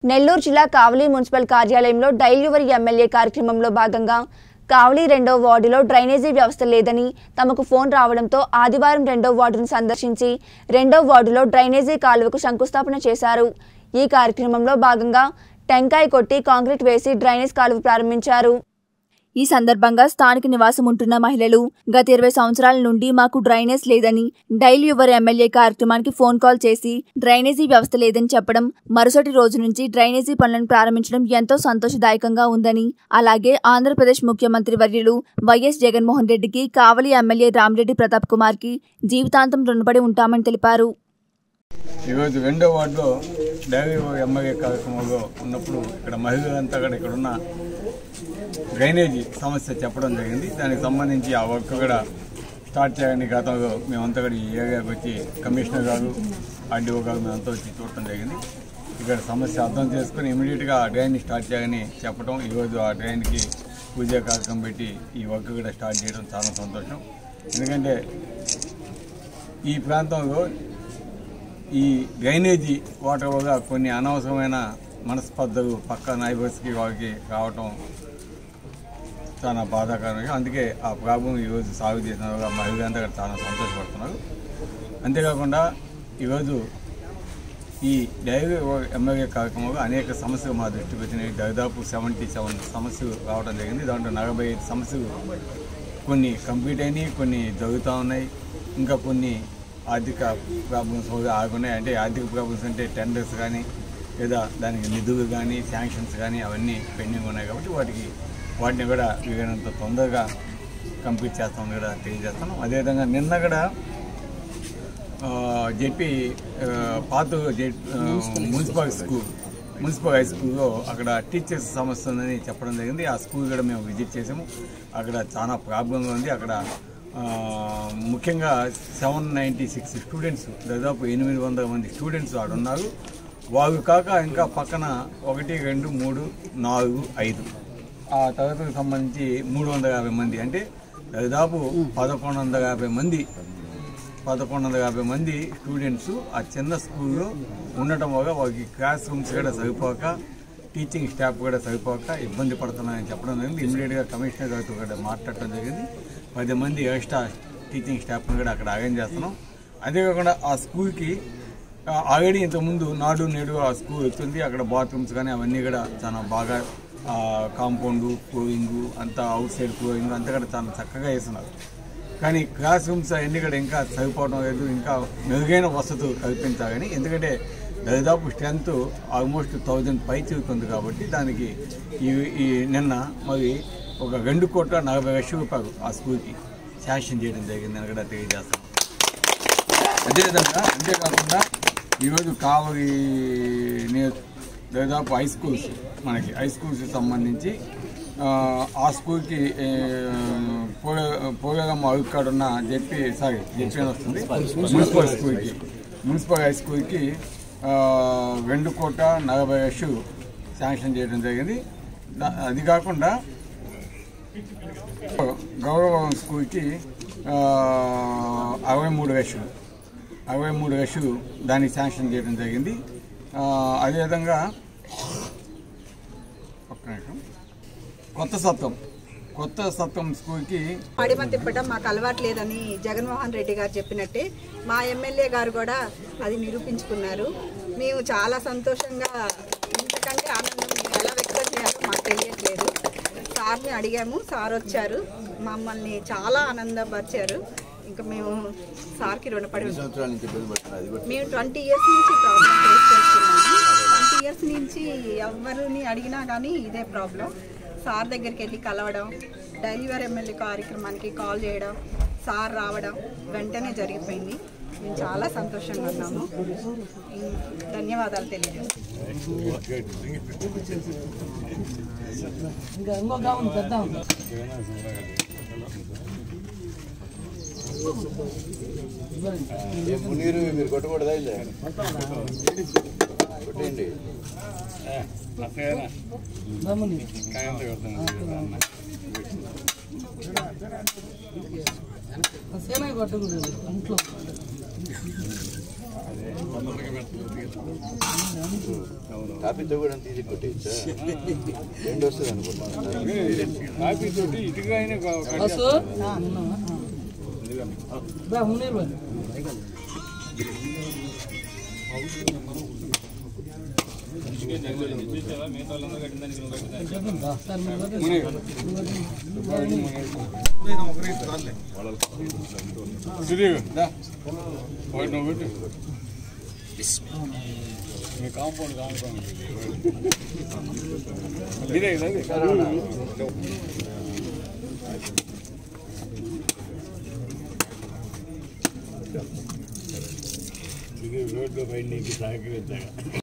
నెల్లూరు జిల్లా కావలి మున్సిపల్ కార్యాలయంలో డైల్యువర్ ఎమ్మెల్యే కార్యక్రమంలో భాగంగా కావలి రెండో వార్డులో డ్రైనేజీ వ్యవస్థ లేదని తమకు ఫోన్ రావడంతో ఆదివారం రెండో వార్డును సందర్శించి రెండో వార్డులో డ్రైనేజీ కాలువకు శంకుస్థాపన చేశారు ఈ కార్యక్రమంలో భాగంగా టెంకాయ కొట్టి కాంక్రీట్ వేసి డ్రైనేజ్ కాలువ ప్రారంభించారు ఈ సందర్భంగా స్థానిక నివాసం ఉంటున్న మహిళలు గత ఇరవై సంవత్సరాల నుండి మాకు డ్రైనేజ్ లేదని డైలీ యువర్ ఎమ్మెల్యే కార్యక్రమానికి ఫోన్ కాల్ చేసి డ్రైనేజీ వ్యవస్థ లేదని చెప్పడం మరుసటి రోజు నుంచి డ్రైనేజీ పనులను ప్రారంభించడం ఎంతో సంతోషదాయకంగా ఉందని అలాగే ఆంధ్రప్రదేశ్ ముఖ్యమంత్రి వర్యులు వైఎస్ జగన్మోహన్ రెడ్డికి కావలి ఎమ్మెల్యే రామిరెడ్డి ప్రతాప్ కుమార్కి జీవితాంతం రుణపడి ఉంటామని తెలిపారు ఈరోజు రెండో వార్డులో డైరీ ఎమ్మెల్యే కార్యక్రమంలో ఉన్నప్పుడు ఇక్కడ మహిళలంతా కూడా ఇక్కడ ఉన్న డ్రైనేజీ సమస్య చెప్పడం జరిగింది దానికి సంబంధించి ఆ వర్క్ కూడా స్టార్ట్ చేయాలని గతంలో మేమంతా కూడా ఈ ఏరియాకి వచ్చి కమిషనర్ గారు ఆర్డీఓ గారు మేమంతా వచ్చి చూడటం జరిగింది ఇక్కడ సమస్య అర్థం చేసుకుని ఇమీడియట్గా ఆ డ్రైన్ స్టార్ట్ చేయాలని చెప్పడం ఈరోజు ఆ డ్రైన్కి పూజ కార్యక్రమం పెట్టి ఈ వర్క్ కూడా స్టార్ట్ చేయడం చాలా సంతోషం ఎందుకంటే ఈ ప్రాంతంలో ఈ డ్రైనేజీ వాటర్ వల్ల కొన్ని అనవసరమైన మనస్పర్ధలు పక్క నైబర్స్కి వాళ్ళకి రావటం చాలా బాధాకరంగా అందుకే ఆ ప్రాబ్లం ఈరోజు సాగు చేసిన వల్ల మహిళలంతా కూడా చాలా సంతోషపడుతున్నారు అంతేకాకుండా ఈరోజు ఈ డైరీ ఎమ్మెల్యే కార్యక్రమంలో అనేక సమస్యలు మా దృష్టికి వచ్చినాయి దాదాపు సెవెంటీ సెవెన్ సమస్యలు రావడం జరిగింది దాంట్లో నలభై ఐదు సమస్యలు కొన్ని కంప్లీట్ అయినాయి కొన్ని జరుగుతూ ఉన్నాయి ఇంకా కొన్ని ఆర్థిక ప్రాబ్లమ్స్ ఆగున్నాయి అంటే ఆర్థిక ప్రాబ్లమ్స్ అంటే టెండర్స్ కానీ లేదా దానికి నిధులు కానీ శాంక్షన్స్ కానీ అవన్నీ పెండింగ్ ఉన్నాయి కాబట్టి వాటికి వాటిని కూడా వీలైనంత తొందరగా కంప్లీట్ చేస్తామని కూడా తెలియజేస్తాను అదేవిధంగా నిన్న కూడా ఆ, జెపి ఆ, పాత జె- ఆ, మున్సిపల్ స్కూల్ మున్సిపల్ హై స్కూల్లో అక్కడ టీచర్స్ సమస్య ఉందని చెప్పడం జరిగింది ఆ స్కూల్ కూడా మేము విజిట్ చేసాము అక్కడ చాలా ప్రాబ్లంగా ఉంది అక్కడ ఆ, ముఖ్యంగా సెవెన్ నైంటీ సిక్స్ స్టూడెంట్స్ దాదాపు ఎనిమిది వందల మంది స్టూడెంట్స్ ఆడ ఉన్నారు వాళ్ళు కాక ఇంకా పక్కన ఒకటి రెండు మూడు నాలుగు ఐదు ఆ తరగతికి సంబంధించి మూడు వందల యాభై మంది అంటే దాదాపు పదకొండు వందల యాభై మంది పదకొండు వందల యాభై మంది స్టూడెంట్స్ ఆ చిన్న స్కూల్లో ఉండటం వల్ల వాళ్ళకి క్లాస్ రూమ్స్ కూడా సరిపోక టీచింగ్ స్టాఫ్ కూడా సరిపోక ఇబ్బంది పడుతున్నారని చెప్పడం జరిగింది ఇమీడియట్గా కమిషనర్ గారితో కూడా మాట్లాడటం జరిగింది పది మంది ఎక్స్ట్రా టీచింగ్ స్టాఫ్ని కూడా అక్కడ అరేంజ్ చేస్తున్నాం అదేకాకుండా ఆ స్కూల్కి ఆల్రెడీ ఇంతకుముందు నాడు నేడు ఆ స్కూల్ వచ్చింది అక్కడ బాత్రూమ్స్ కానీ అవన్నీ కూడా చాలా బాగా కాంపౌండ్ ఫ్లోరింగ్ అంతా అవుట్ సైడ్ ఫ్లోరింగ్ అంతా కూడా చాలా చక్కగా వేస్తున్నారు కానీ క్లాస్ రూమ్స్ అన్ని కూడా ఇంకా సరిపోవడం లేదు ఇంకా మెరుగైన వసతులు కల్పించాలని ఎందుకంటే దాదాపు స్ట్రెంత్ ఆల్మోస్ట్ థౌజండ్ పై చూస్తుంది కాబట్టి దానికి ఈ ఈ నిన్న మరి ఒక రెండు కోట్ల నలభై లక్షల రూపాయలు ఆ స్కూల్కి శాంక్షన్ చేయడం జరిగిందని కూడా తెలియజేస్తాం అదేవిధంగా అంతేకాకుండా ఈరోజు కావలి నియో- దాదాపు హై స్కూల్స్ మనకి హై స్కూల్స్కి సంబంధించి ఆ, ఆ స్కూల్కి ఏ, పోలే పోలేరమ్మ అడుక్కాడు ఉన్న జెపి సారీ జెపి అని వస్తుంది మున్సిపల్ స్కూల్కి మున్సిపల్ హై స్కూల్కి ఆ, రెండు కోట్ల నలభై లక్షలు శాంక్షన్ చేయడం జరిగింది దా- అది కాకుండా గౌరవం స్కూల్కి ఆ, అరవై మూడు లక్షలు అరవై మూడు లక్షలు దానికి శాంక్షన్ చేయడం జరిగింది ఆ, అదేవిధంగా ఒక్క నిమిషం కొత్త సత్వం కొత్త సత్వం స్కూల్కి పడిమ తిప్పడం మాకు అలవాటు లేదని జగన్మోహన్ రెడ్డి గారు చెప్పినట్టే మా ఎమ్మెల్యే గారు కూడా అది నిరూపించుకున్నారు మేము చాలా సంతోషంగా ఇంతకంటే ఆనందం మేము ఎలా వ్యక్తం చేయాలో మాకు తెలియట్లేదు సార్ని అడిగాము సార్ వచ్చారు మమ్మల్ని చాలా ఆనందపరిచారు ఇంకా మేము సార్కి రుణపడి ఉంటాం. సంవత్సరాల నుంచి ఇబ్బంది పడుతున్నారు అది కూడా మేము ట్వంటీ ఇయర్స్ నుంచి ప్రాబ్లం ఫేస్ చేస్తున్నాము ట్వంటీ ఇయర్స్ నుంచి ఎవరిని అడిగినా కానీ ఇదే ప్రాబ్లం సార్ దగ్గరికి వెళ్ళి కలవడం డెలివరీ ఎమ్మెల్యే కార్యక్రమానికి కాల్ చేయడం సార్ రావడం వెంటనే జరిగిపోయింది మేము చాలా సంతోషంగా ఉన్నాము ఇం- ధన్యవాదాలు తెలియజేస్తాం ఏ మునీరు మీరు కొట్టకూడదా ఇల్లే కొట్టేయండి సేమే కొట్టకూడదు ఇంట్లో కాపీతో కూడా తీసి కొట్టేయచ్చా రెండు వస్తుంది అనుకుంటున్నాను కాపీ తోటి ఇటుగా అయినా ఒకటి ఒకటి మీ కాంపౌండ్ కాంపౌండ్ మీరే కదా ఇది రోడ్డు పైన నీకు సహకరించగా